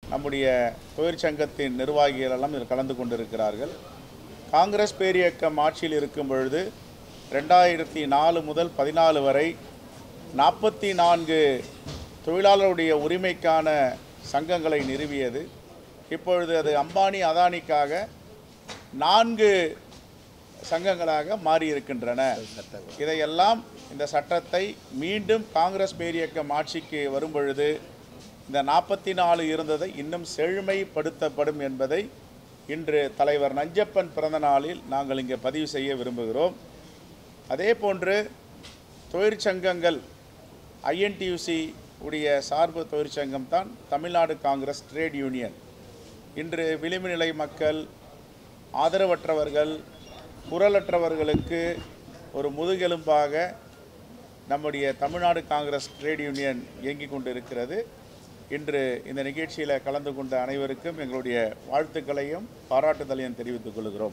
நம்முடைய தொழிற்சங்கத்தின் நிர்வாகிகள் எல்லாம் இதில் கலந்து கொண்டிருக்கிறார்கள் காங்கிரஸ் பேரியக்கம் ஆட்சியில் இருக்கும் பொழுது ரெண்டாயிரத்தி நாலு முதல் பதினாலு வரை நாற்பத்தி நான்கு தொழிலாளருடைய உரிமைக்கான சங்கங்களை நிறுவியது இப்பொழுது அது அம்பானி அதானிக்காக நான்கு சங்கங்களாக மாறியிருக்கின்றன இதையெல்லாம் இந்த சட்டத்தை மீண்டும் காங்கிரஸ் பேரியக்கம் ஆட்சிக்கு வரும் பொழுது இந்த நாற்பத்தி நாலு இருந்ததை இன்னும் செழுமைப்படுத்தப்படும் என்பதை இன்று தலைவர் நஞ்சப்பன் பிறந்த நாளில் நாங்கள் இங்கே பதிவு செய்ய விரும்புகிறோம் அதே போன்று தொழிற்சங்கங்கள் ஐஎன்டியூசி உடைய சார்பு தொழிற்சங்கம் தான் தமிழ்நாடு காங்கிரஸ் ட்ரேட் யூனியன் இன்று விளிம்பு நிலை மக்கள் ஆதரவற்றவர்கள் குரலற்றவர்களுக்கு ஒரு முதுகெலும்பாக நம்முடைய தமிழ்நாடு காங்கிரஸ் ட்ரேட் யூனியன் இயங்கிக் கொண்டிருக்கிறது இன்று இந்த நிகழ்ச்சியில் கலந்து கொண்ட அனைவருக்கும் எங்களுடைய வாழ்த்துக்களையும் பாராட்டுதலையும் தெரிவித்துக் கொள்கிறோம்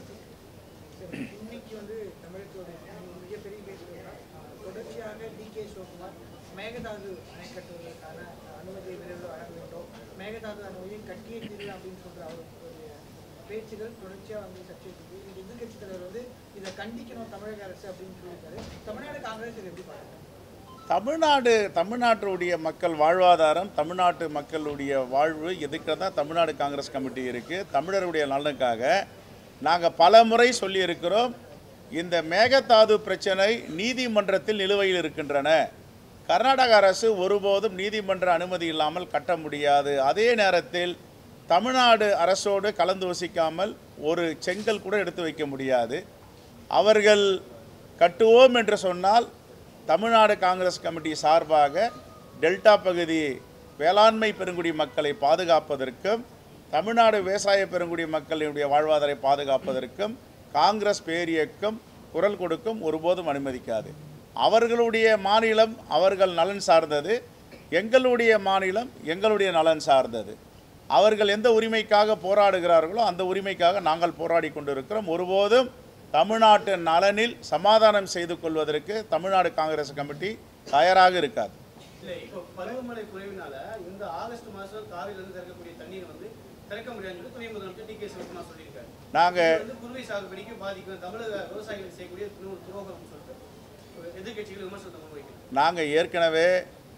இன்னைக்கு வந்து தமிழகத்தோட ஒரு மிகப்பெரிய பேசுகிறா தொடர்ச்சியாக டி கே சிவகுமார் மேகதாது அணை கட்டுவதற்கான அனுமதியை விரைவில் வழங்க வேண்டும் மேகதாது அணுவையை கட்டியே தீரு அப்படின்னு சொல்ற அவருடைய பேச்சுகள் தொடர்ச்சியாக வந்து சர்ச்சை இருக்கு இந்த எதிர்கட்சி தலைவர் வந்து இதை கண்டிக்கணும் தமிழக அரசு அப்படின்னு சொல்லியிருக்காரு தமிழ்நாடு காங்கிரஸ் இதை எப்படி பார்க்குறாங்க தமிழ்நாடு தமிழ்நாட்டுடைய மக்கள் வாழ்வாதாரம் தமிழ்நாட்டு மக்களுடைய வாழ்வு இதுக்கு தான் தமிழ்நாடு காங்கிரஸ் கமிட்டி இருக்குது தமிழருடைய நலனுக்காக நாங்கள் பல முறை சொல்லியிருக்கிறோம் இந்த மேகதாது பிரச்சனை நீதிமன்றத்தில் நிலுவையில் இருக்கின்றன கர்நாடக அரசு ஒருபோதும் நீதிமன்ற அனுமதி இல்லாமல் கட்ட முடியாது அதே நேரத்தில் தமிழ்நாடு அரசோடு கலந்தோசிக்காமல் ஒரு செங்கல் கூட எடுத்து வைக்க முடியாது அவர்கள் கட்டுவோம் என்று சொன்னால் தமிழ்நாடு காங்கிரஸ் கமிட்டி சார்பாக டெல்டா பகுதி வேளாண்மை பெருங்குடி மக்களை பாதுகாப்பதற்கும் தமிழ்நாடு விவசாய பெருங்குடி மக்களுடைய வாழ்வாதாரை பாதுகாப்பதற்கும் காங்கிரஸ் பேரியக்கம் குரல் கொடுக்கும் ஒருபோதும் அனுமதிக்காது அவர்களுடைய மாநிலம் அவர்கள் நலன் சார்ந்தது எங்களுடைய மாநிலம் எங்களுடைய நலன் சார்ந்தது அவர்கள் எந்த உரிமைக்காக போராடுகிறார்களோ அந்த உரிமைக்காக நாங்கள் போராடி கொண்டிருக்கிறோம் ஒருபோதும் தமிழ்நாட்டு நலனில் சமாதானம் செய்து கொள்வதற்கு தமிழ்நாடு காங்கிரஸ் கமிட்டி தயாராக இருக்காது இல்ல இப்போ பருவமழை குறைவினால இந்த ஆகஸ்ட் மாசம் காவிரில இருந்து திறக்கக்கூடிய தண்ணீரை வந்து திறக்க முடியாதுன்னு சொல்லி துணை முதலமைச்சர் டி கே சிவகுமார் சொல்லியிருக்காரு நாங்கள் இது வந்து குறுவை சாகுபடிக்கு பாதிக்கும் தமிழக விவசாயிகள் செய்யக்கூடிய துரோ- துரோகம்னு சொல்லிட்டு ஒரு எதிர்க்கட்சிகள் விமர்சனத்தை முன்வைக்கிறது நாங்கள் ஏற்கனவே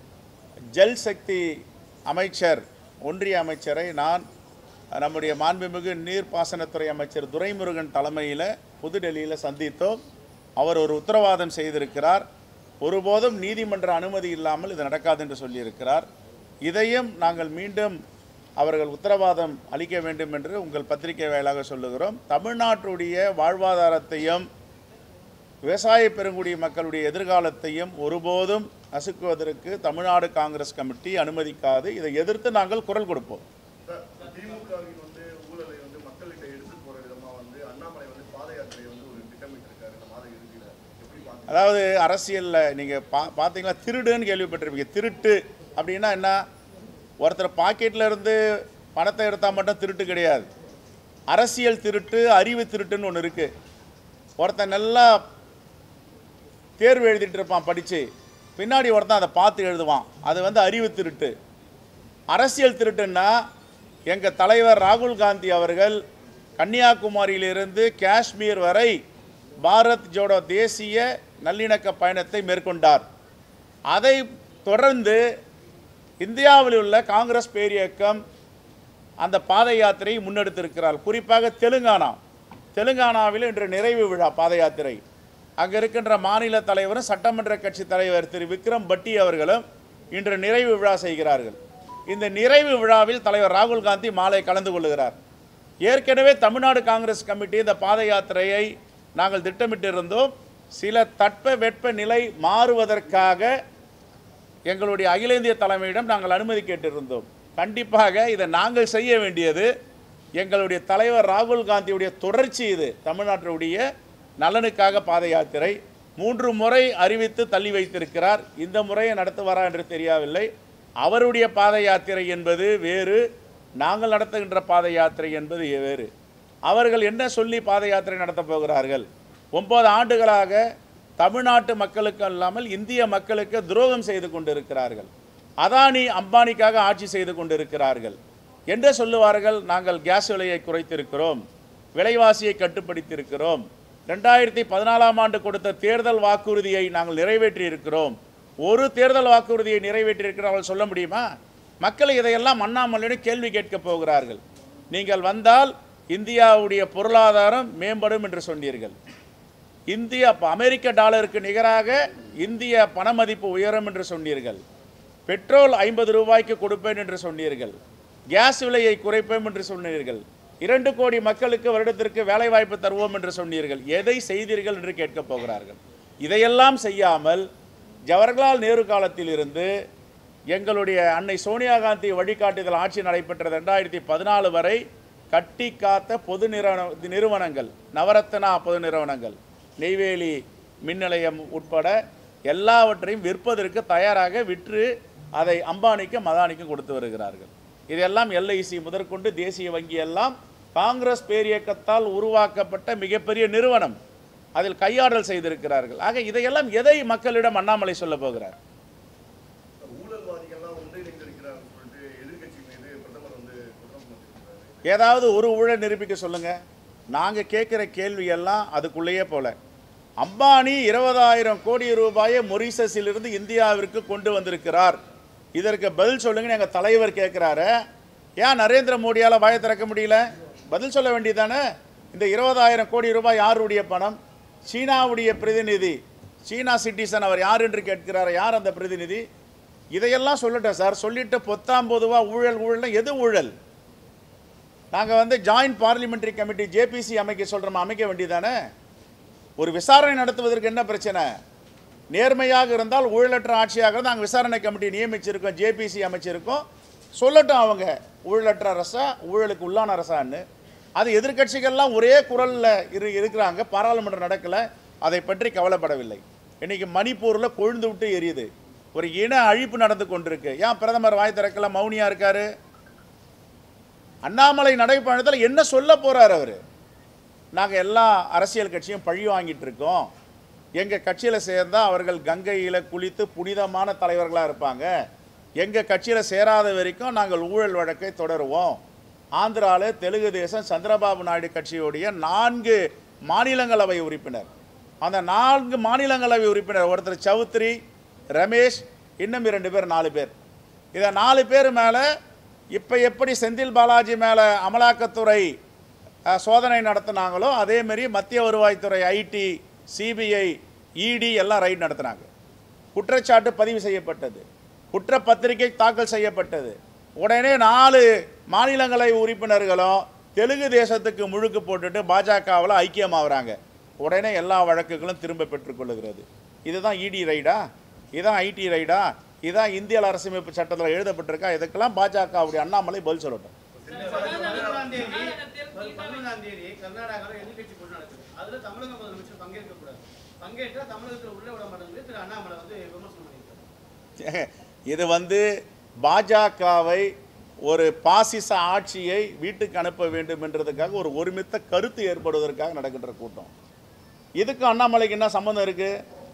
ஜல் சக்தி அமைச்சர் ஒன்றிய அமைச்சரை நான் நம்முடைய மாண்புமிகு நீர்ப்பாசனத்துறை அமைச்சர் துரைமுருகன் தலைமையில் புதுடெல்லியில் சந்தித்தோம் அவர் ஒரு உத்தரவாதம் செய்திருக்கிறார் ஒருபோதும் நீதிமன்ற அனுமதி இல்லாமல் இது நடக்காது என்று சொல்லியிருக்கிறார் இதையும் நாங்கள் மீண்டும் அவர்கள் உத்தரவாதம் அளிக்க வேண்டும் என்று உங்கள் பத்திரிகை வாயிலாக சொல்லுகிறோம் தமிழ்நாட்டுடைய வாழ்வாதாரத்தையும் விவசாய பெருங்குடி மக்களுடைய எதிர்காலத்தையும் ஒருபோதும் நசுக்குவதற்கு தமிழ்நாடு காங்கிரஸ் கமிட்டி அனுமதிக்காது இதை எதிர்த்து நாங்கள் குரல் கொடுப்போம் திமுகவின் வந்து ஊழலை வந்து மக்கள்கிட்ட எடுத்து போற விதமா வந்து அண்ணாமலை வந்து பாத யாத்திரையை வந்து ஒரு திட்டமிட்டு இருக்காரு இந்த மாத இறுதியில எப்படி பாக்குறீங்க அதாவது அரசியலில் நீங்கள் பா பார்த்தீங்களா திருடுன்னு கேள்விப்பட்டிருப்பீங்க திருட்டு அப்படின்னா என்ன ஒருத்தர் பாக்கெட்டில் இருந்து பணத்தை எடுத்தால் மட்டும் திருட்டு கிடையாது அரசியல் திருட்டு அறிவு திருட்டுன்னு ஒன்று இருக்குது ஒருத்தன் நல்லா தேர்வு எழுதிட்டு இருப்பான் படித்து பின்னாடி ஒருத்தன் அதை பார்த்து எழுதுவான் அது வந்து அறிவு திருட்டு அரசியல் திருட்டுன்னா எங்கள் தலைவர் ராகுல் காந்தி அவர்கள் கன்னியாகுமரியிலிருந்து காஷ்மீர் வரை பாரத் ஜோடோ தேசிய நல்லிணக்க பயணத்தை மேற்கொண்டார் அதை தொடர்ந்து இந்தியாவில் உள்ள காங்கிரஸ் பேரியக்கம் அந்த பாத யாத்திரையை முன்னெடுத்திருக்கிறார் குறிப்பாக தெலுங்கானா தெலுங்கானாவில் இன்று நிறைவு விழா பாத யாத்திரை அங்கே இருக்கின்ற மாநில தலைவரும் சட்டமன்ற கட்சி தலைவர் திரு விக்ரம் பட்டி அவர்களும் இன்று நிறைவு விழா செய்கிறார்கள் இந்த நிறைவு விழாவில் தலைவர் ராகுல் காந்தி மாலை கலந்து கொள்கிறார் ஏற்கனவே தமிழ்நாடு காங்கிரஸ் கமிட்டி இந்த பாத யாத்திரையை நாங்கள் திட்டமிட்டிருந்தோம் சில தட்ப வெட்ப நிலை மாறுவதற்காக எங்களுடைய அகில இந்திய தலைமையிடம் நாங்கள் அனுமதி கேட்டிருந்தோம் கண்டிப்பாக இதை நாங்கள் செய்ய வேண்டியது எங்களுடைய தலைவர் ராகுல் காந்தியுடைய தொடர்ச்சி இது தமிழ்நாட்டினுடைய நலனுக்காக பாத யாத்திரை மூன்று முறை அறிவித்து தள்ளி வைத்திருக்கிறார் இந்த முறையை நடத்துவாரா என்று தெரியவில்லை அவருடைய பாத யாத்திரை என்பது வேறு நாங்கள் நடத்துகின்ற பாத யாத்திரை என்பது வேறு அவர்கள் என்ன சொல்லி பாத யாத்திரை நடத்தப் போகிறார்கள் ஒன்பது ஆண்டுகளாக தமிழ்நாட்டு மக்களுக்கு அல்லாமல் இந்திய மக்களுக்கு துரோகம் செய்து கொண்டிருக்கிறார்கள் அதானி அம்பானிக்காக ஆட்சி செய்து கொண்டிருக்கிறார்கள் என்று சொல்லுவார்கள் நாங்கள் கேஸ் விலையை குறைத்திருக்கிறோம் விலைவாசியை கட்டுப்படுத்தியிருக்கிறோம் ரெண்டாயிரத்தி பதினாலாம் ஆண்டு கொடுத்த தேர்தல் வாக்குறுதியை நாங்கள் நிறைவேற்றி இருக்கிறோம் ஒரு தேர்தல் வாக்குறுதியை நிறைவேற்றியிருக்கிறோம் சொல்ல முடியுமா மக்கள் இதையெல்லாம் அண்ணாமலையிடம் கேள்வி கேட்கப் போகிறார்கள் நீங்கள் வந்தால் இந்தியாவுடைய பொருளாதாரம் மேம்படும் என்று சொன்னீர்கள் இந்திய அப்ப அமெரிக்க டாலருக்கு நிகராக இந்திய பண மதிப்பு உயரும் என்று சொன்னீர்கள் பெட்ரோல் ஐம்பது ரூபாய்க்கு கொடுப்பேன் என்று சொன்னீர்கள் கேஸ் விலையை குறைப்போம் என்று சொன்னீர்கள் இரண்டு கோடி மக்களுக்கு வருடத்திற்கு வேலைவாய்ப்பு தருவோம் என்று சொன்னீர்கள் எதை செய்தீர்கள் என்று கேட்கப் போகிறார்கள் இதையெல்லாம் செய்யாமல் ஜவஹர்லால் நேரு காலத்தில் இருந்து எங்களுடைய அன்னை சோனியா காந்தி வழிகாட்டுதல் ஆட்சி நடைபெற்ற ரெண்டாயிரத்தி பதினாலு வரை கட்டி காத்த பொது நிறுவன நிறுவனங்கள் நவரத்னா பொது நிறுவனங்கள் நெய்வேலி மின் நிலையம் உட்பட எல்லாவற்றையும் விற்பதற்கு தயாராக விற்று அதை அம்பானிக்கும் மதானிக்கும் கொடுத்து வருகிறார்கள் இதெல்லாம் எல்ஐசி முதற்கொண்டு தேசிய வங்கி எல்லாம் காங்கிரஸ் பேரியக்கத்தால் உருவாக்கப்பட்ட மிகப்பெரிய நிறுவனம் அதில் கையாடல் செய்திருக்கிறார்கள் ஆக இதையெல்லாம் எதை மக்களிடம் அண்ணாமலை சொல்ல போகிறார் ஊழல்வாதிகள்லாம் ஒன்றிணைந்திருக்கிறார்கள் சொல்லிட்டு எதிர்க்கட்சி மீது பிரதமர் வந்து குற்றம் சுமத்திருக்கிறாரு ஏதாவது ஒரு ஊழல் நிரூபிக்க சொல்லுங்க நாங்க கேட்குற கேள்வி எல்லாம் அதுக்குள்ளேயே போல அம்பானி இருபதாயிரம் கோடி ரூபாயை மொரீசஸிலிருந்து இந்தியாவிற்கு கொண்டு வந்திருக்கிறார் இதற்கு பதில் சொல்லுங்கன்னு எங்கள் தலைவர் கேட்குறாரு ஏன் நரேந்திர மோடியால் வாயை திறக்க முடியல பதில் சொல்ல வேண்டியதானே இந்த இருபதாயிரம் கோடி ரூபாய் யாருடைய பணம் சீனாவுடைய பிரதிநிதி சீனா சிட்டிசன் அவர் யார் என்று கேட்கிறார் யார் அந்த பிரதிநிதி இதையெல்லாம் சொல்லட்டேன் சார் சொல்லிட்டு பொத்தாம் பொதுவா ஊழல் ஊழல்னா எது ஊழல் நாங்கள் வந்து ஜாயிண்ட் பார்லிமெண்ட்ரி கமிட்டி ஜேபிசி அமைக்க சொல்கிறோம் அமைக்க வேண்டியதானே ஒரு விசாரணை நடத்துவதற்கு என்ன பிரச்சனை நேர்மையாக இருந்தால் ஊழலற்ற ஆட்சியாக நாங்கள் விசாரணை கமிட்டி நியமிச்சிருக்கோம் ஜேபிசி அமைச்சிருக்கோம் சொல்லட்டும் அவங்க ஊழலற்ற அரசா ஊழலுக்கு உள்ளான அரசான்னு அது எதிர்க்கட்சிகள்லாம் ஒரே குரலில் இரு இருக்கிறாங்க பாராளுமன்றம் நடக்கலை அதை பற்றி கவலைப்படவில்லை இன்னைக்கு மணிப்பூரில் கொழுந்து விட்டு எரியுது ஒரு இன அழிப்பு நடந்து கொண்டிருக்கு ஏன் பிரதமர் வாய் திறக்கல மௌனியா இருக்காரு அண்ணாமலை நடைப்பயணத்தில் என்ன சொல்ல போறார் அவர் நாங்கள் எல்லா அரசியல் கட்சியும் பழி வாங்கிட்டு இருக்கோம் எங்கள் கட்சியில் சேர்ந்தா அவர்கள் கங்கையில் குளித்து புனிதமான தலைவர்களாக இருப்பாங்க எங்கள் கட்சியில் சேராத வரைக்கும் நாங்கள் ஊழல் வழக்கை தொடருவோம் ஆந்திராவில் தெலுங்கு தேசம் சந்திரபாபு நாயுடு கட்சியுடைய நான்கு மாநிலங்களவை உறுப்பினர் அந்த நான்கு மாநிலங்களவை உறுப்பினர் ஒருத்தர் சௌத்ரி ரமேஷ் இன்னும் இரண்டு பேர் நாலு பேர் இதை நாலு பேர் மேலே இப்போ எப்படி செந்தில் பாலாஜி மேலே அமலாக்கத்துறை அஹ், சோதனை நடத்துனாங்களோ அதேமாரி மத்திய வருவாய்த்துறை ஐடி சிபிஐ இடி எல்லாம் ரைட் நடத்துனாங்க குற்றச்சாட்டு பதிவு செய்யப்பட்டது குற்றப்பத்திரிகை தாக்கல் செய்யப்பட்டது உடனே நாலு மாநிலங்களவை உறுப்பினர்களும் தெலுங்கு தேசத்துக்கு முழுக்கு போட்டுட்டு பாஜகவில் ஐக்கியமாகறாங்க உடனே எல்லா வழக்குகளும் திரும்ப பெற்றுக்கொள்ளுகிறது இதுதான் இடி ரைடா இதான் ஐடி ரைடா இதான் இந்திய அரசமைப்பு சட்டத்தில் எழுதப்பட்டிருக்கா இதுக்கெல்லாம் பாஜகவுடைய அண்ணாமலை பதில் சொல்லட்டும் பதினொன்றாம் தேதி பதினொன்றாம் தேதி கர்நாடகாவில் எதிர்கட்சி கூட்டம் நடக்குது அதுல தமிழக முதலமைச்சர் பங்கேற்க கூடாது பங்கேற்றா தமிழகத்தில் உள்ள விட மாட்டாங்க திரு அண்ணாமலை வந்து விமர்சனம் பண்ணியிருக்காரு இது வந்து பாஜகவை ஒரு பாசிச ஆட்சியை வீட்டுக்கு அனுப்ப வேண்டும் என்றதுக்காக ஒரு ஒருமித்த கருத்து ஏற்படுவதற்காக நடக்கின்ற கூட்டம் இதுக்கு அண்ணாமலைக்கு என்ன சம்மந்தம் இருக்கு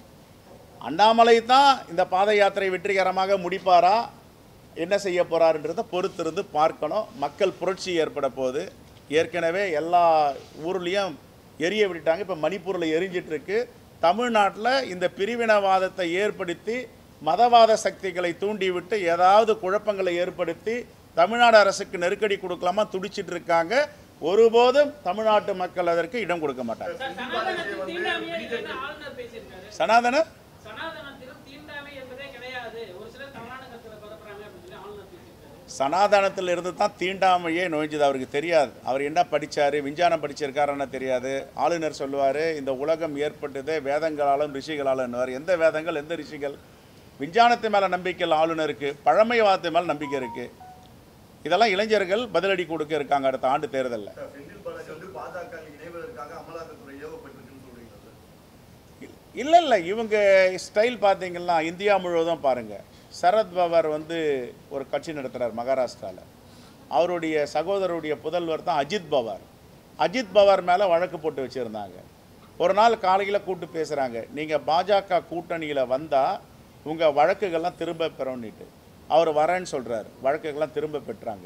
அண்ணாமலை தான் இந்த பாத யாத்திரை வெற்றிகரமாக முடிப்பாரா என்ன செய்ய போறாருன்றதை பொறுத்திருந்து பார்க்கணும் மக்கள் புரட்சி ஏற்பட போகுது ஏற்கனவே எல்லா ஊர்லேயும் எரிய விட்டுட்டாங்க இப்போ மணிப்பூரில் எரிஞ்சிட்டு இருக்கு தமிழ்நாட்டில் இந்த பிரிவினவாதத்தை ஏற்படுத்தி மதவாத சக்திகளை தூண்டிவிட்டு ஏதாவது குழப்பங்களை ஏற்படுத்தி தமிழ்நாடு அரசுக்கு நெருக்கடி கொடுக்கலாமா துடிச்சிட்டு இருக்காங்க ஒருபோதும் தமிழ்நாட்டு மக்கள் அதற்கு இடம் கொடுக்க மாட்டாங்க சார், சனாதனத்தில் தீண்டாமையே இல்லைன்னு ஆளுநர் பேசியிருக்காரு. சனாதன சனாதனத்திலும் தீண்டாமை என்பதே கிடையாது ஒரு சிலர் தவறான கருத்துல பரப்புறாங்க அப்படின்னு சொல்லி ஆளுநர் பேசியிருக்காரு சனாதனத்தில் இருந்து தான் தீண்டாமையே நுழைஞ்சது அவருக்கு தெரியாது அவர் என்ன படிச்சாரு விஞ்ஞானம் படிச்சிருக்காருன்னு தெரியாது ஆளுநர் சொல்லுவார் இந்த உலகம் ஏற்பட்டதே வேதங்களாலும் ரிஷிகளாலும் எந்த வேதங்கள் எந்த ரிஷிகள் விஞ்ஞானத்து மேலே நம்பிக்கை இல்லை ஆளுநருக்கு பழமைவாதத்து மேலே நம்பிக்கை இருக்குது இதெல்லாம் இளைஞர்கள் பதிலடி கொடுக்க இருக்காங்க அடுத்த ஆண்டு தேர்தலில் சார், செந்தில் பாலாஜி வந்து பாஜக இணைவதற்காக அமலாக்கத்துறை ஏவப்பட்டிருக்குன்னு சொல்றீங்க சார் இல்லை இல்லை இவங்க ஸ்டைல் பார்த்தீங்கன்னா இந்தியா முழுவதும் பாருங்கள் சரத் பவார் வந்து ஒரு கட்சி நடத்துகிறார் மகாராஷ்டிராவில் அவருடைய சகோதரருடைய புதல்வர் தான் அஜித் பவார் அஜித் பவார் மேலே வழக்கு போட்டு வச்சுருந்தாங்க ஒரு நாள் காலையில் கூப்பிட்டு பேசுகிறாங்க நீங்கள் பாஜக கூட்டணியில் வந்தால் உங்கள் வழக்குகள்லாம் திரும்ப பெறணுன்னுட்டு அவர் வரேன்னு சொல்கிறார் வழக்குகள்லாம் திரும்ப பெற்றாங்க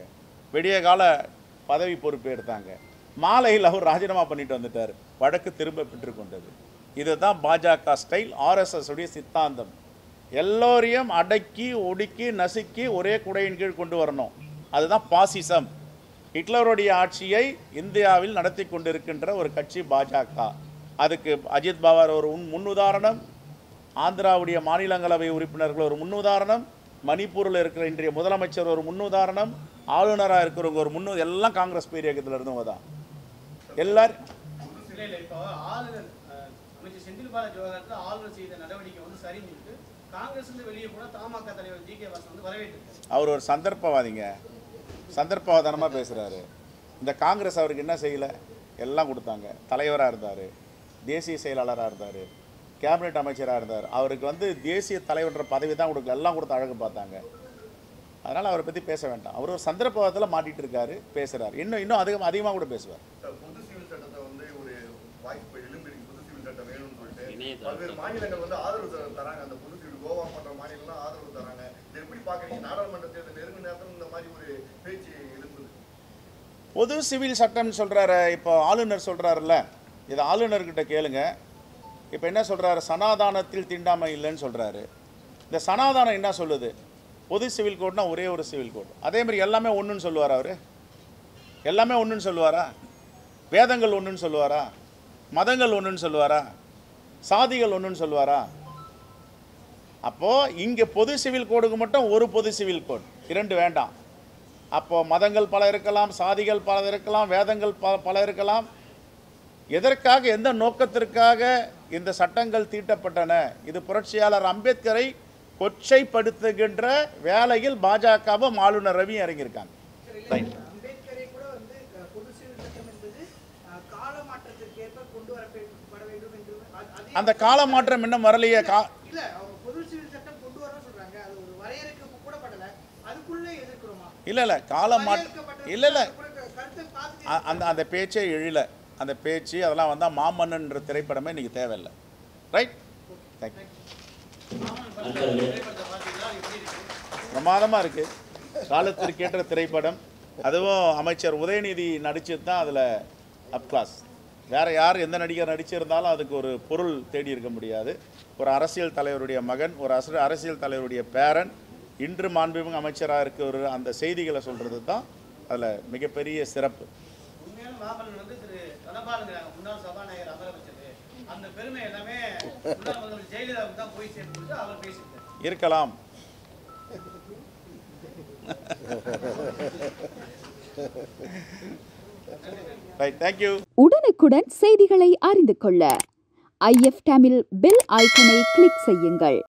விடிய கால பதவி பொறுப்பு எடுத்தாங்க மாலையில் அவர் ராஜினாமா பண்ணிட்டு வந்துட்டார் வழக்கு திரும்ப பெற்றுக்கொண்டது இதுதான் பாஜக ஸ்டைல் ஆர்எஸ்எஸ் உடைய சித்தாந்தம் எல்லோரையும் அடக்கி ஒடுக்கி நசுக்கி ஒரே குடையின் கீழ் கொண்டு வரணும் அதுதான் பாசிசம் ஹிட்லருடைய ஆட்சியை இந்தியாவில் நடத்தி கொண்டிருக்கின்ற ஒரு கட்சி பாஜக அதுக்கு அஜித் பவார் ஒரு உன் முன்னுதாரணம் ஆந்திராவுடைய மாநிலங்களவை உறுப்பினர்கள் ஒரு முன்னுதாரணம் மணிப்பூரில் இருக்கிற இன்றைய முதலமைச்சர் ஒரு முன்னுதாரணம் ஆளுநராக இருக்கிறவங்க ஒரு முன்னு எல்லாம் காங்கிரஸ் பேரியக்கத்தில் இருந்தவங்க தான் எல்லாரும் இல்ல இல்ல இப்போ ஆளுநர் அஹ், அமைச்சர் செந்தில் பாலாஜி விவகாரத்தில் ஆளுநர் செய்த நடவடிக்கை வந்து சரின்னு சொல்லிட்டு காங்கிரஸ் இருந்து வெளியே கூட தமாக தலைவர் ஜி கே வாசன் வந்து வரவேற்றிருக்காரு அவர் ஒரு சந்தர்ப்பவாதிங்க சந்தர்ப்பவாதனமாக பேசுகிறாரு இந்த காங்கிரஸ் அவருக்கு என்ன செய்யலை எல்லாம் கொடுத்தாங்க தலைவராக இருந்தார் தேசிய செயலாளராக இருந்தார் கேபினெட் அமைச்சராக இருந்தார் அவருக்கு வந்து தேசிய தலைவர்ன்ற பதவி தான் கொடுக்கல எல்லாம் கொடுத்து அழகு பார்த்தாங்க அதனால் அவரை பற்றி பேச வேண்டாம் அவர் ஒரு சந்தர்ப்பவாதத்தில் மாட்டிட்டு இருக்காரு பேசுகிறார் இன்னும் இன்னும் அதிகம் அதிகமாக கூட பேசுவார் சார், பொது சிவில் சட்டத்தை வந்து ஒரு வாய்ப்பு எழும்பிருக்கு பொது சிவில் சட்டம் வேணும்னு சொல்லிட்டு பல்வேறு மாநிலங்கள் வந்து ஆதரவு தர- தராங்க அந்த பொது சிவில் கோவா போன்ற மாநிலம்லாம் ஆதரவு தராங்க இதை எப்படி பாக்குறீங்க நாடாளுமன்ற தேர்தல் நெருங்கு நேரத்தில் இந்த மாதிரி ஒரு பேச்சு எழுப்புது பொது சிவில் சட்டம்னு சொல்கிறாரு இப்போ ஆளுநர் சொல்கிறாருல்ல இது ஆளுநர்கிட்ட கேளுங்க இப்போ என்ன சொல்கிறாரு சனாதானத்தில் தீண்டாமை இல்லைன்னு சொல்கிறாரு இந்த சனாதானம் என்ன சொல்லுது பொது சிவில் கோட்னா ஒரே ஒரு சிவில் கோட் அதே மாதிரி எல்லாமே ஒன்றுன்னு சொல்லுவாரா அவர் எல்லாமே ஒன்றுன்னு சொல்லுவாரா வேதங்கள் ஒன்றுன்னு சொல்லுவாரா மதங்கள் ஒன்றுன்னு சொல்லுவாரா சாதிகள் ஒன்றுன்னு சொல்லுவாரா அப்போது இங்கே பொது சிவில் கோடுக்கு மட்டும் ஒரு பொது சிவில் கோட் இரண்டு வேண்டாம் அப்போ மதங்கள் பல இருக்கலாம் சாதிகள் பல இருக்கலாம் வேதங்கள் ப பல இருக்கலாம் எதற்காக எந்த நோக்கத்திற்காக இந்த சட்டங்கள் தீட்டப்பட்டன இது புரட்சியாளர் அம்பேத்கரை கொச்சைப்படுத்துகின்ற வேலையில் பாஜகவும் ஆளுநர் ரவியும் இறங்கியிருக்காங்க ரைட் அம்பேத்கரை கூட வந்து அஹ், பொது சிவில் சட்டம் என்பது அஹ், கால மாற்றத்திற்கு ஏற்ப கொண்டு வரப்பட வேண்டும் என்று அது- அதே- அந்த கால மாற்றம் இன்னும் வரலையே கா இல்ல அவங்க பொது சிவில் சட்டம் கொண்டு வரணும்னு சொல்றாங்க அது ஒரு வரையறுக்க கூட படல அதுக்குள்ளே எதிர்க்கிறோமா இல்லை இல்லை கால மாற்றம் வரையறுக்கப்பட்ட இல்லை இல்லை கூட க- கருத்தை பார்த்து அ- அந்த அந்த பேச்சே எழில அந்த பேச்சு அதெல்லாம் வந்தால் மாமன்னன்ற திரைப்படமே இன்னைக்கு தேவையில்லை ரைட் தேங்க்யூ மாமன் படத்தை திரைப்படத்தை பார்த்தீங்களா அது எப்படி இருக்கு பிரமாதமாக இருக்குது காலத்திற்கேற்ற திரைப்படம் அதுவும் அமைச்சர் உதயநிதி நடிச்சது தான் அதில் அப்கிளாஸ் வேறு யார் எந்த நடிகர் நடிச்சிருந்தாலும் அதுக்கு ஒரு பொருள் தேடி இருக்க முடியாது ஒரு அரசியல் தலைவருடைய மகன் ஒரு அச அரசியல் தலைவருடைய பேரன் இன்று மாண்புமிகு அமைச்சராக இருக்கிற அந்த செய்திகளை சொல்கிறது தான் அதில் மிகப்பெரிய சிறப்பு உண்மையான மாமல்லன் வந்து திரு தனபாலுங்கிறாங்க முன்னாள் சபாநாயகர் அமர வச்சது அந்த பெருமை எல்லாமே முன்னாள் முதல்வர் ஜெயலலிதாவுக்கு தான் போய் சேர்ந்து அவர் பேசியிருக்காரு இருக்கலாம் ரைட் தேங்க்யூ உடனுக்குடன் செய்திகளை அறிந்து கொள்ள ஐஎஃப் தமிழ் பெல் ஐக்கனை கிளிக் செய்யுங்கள்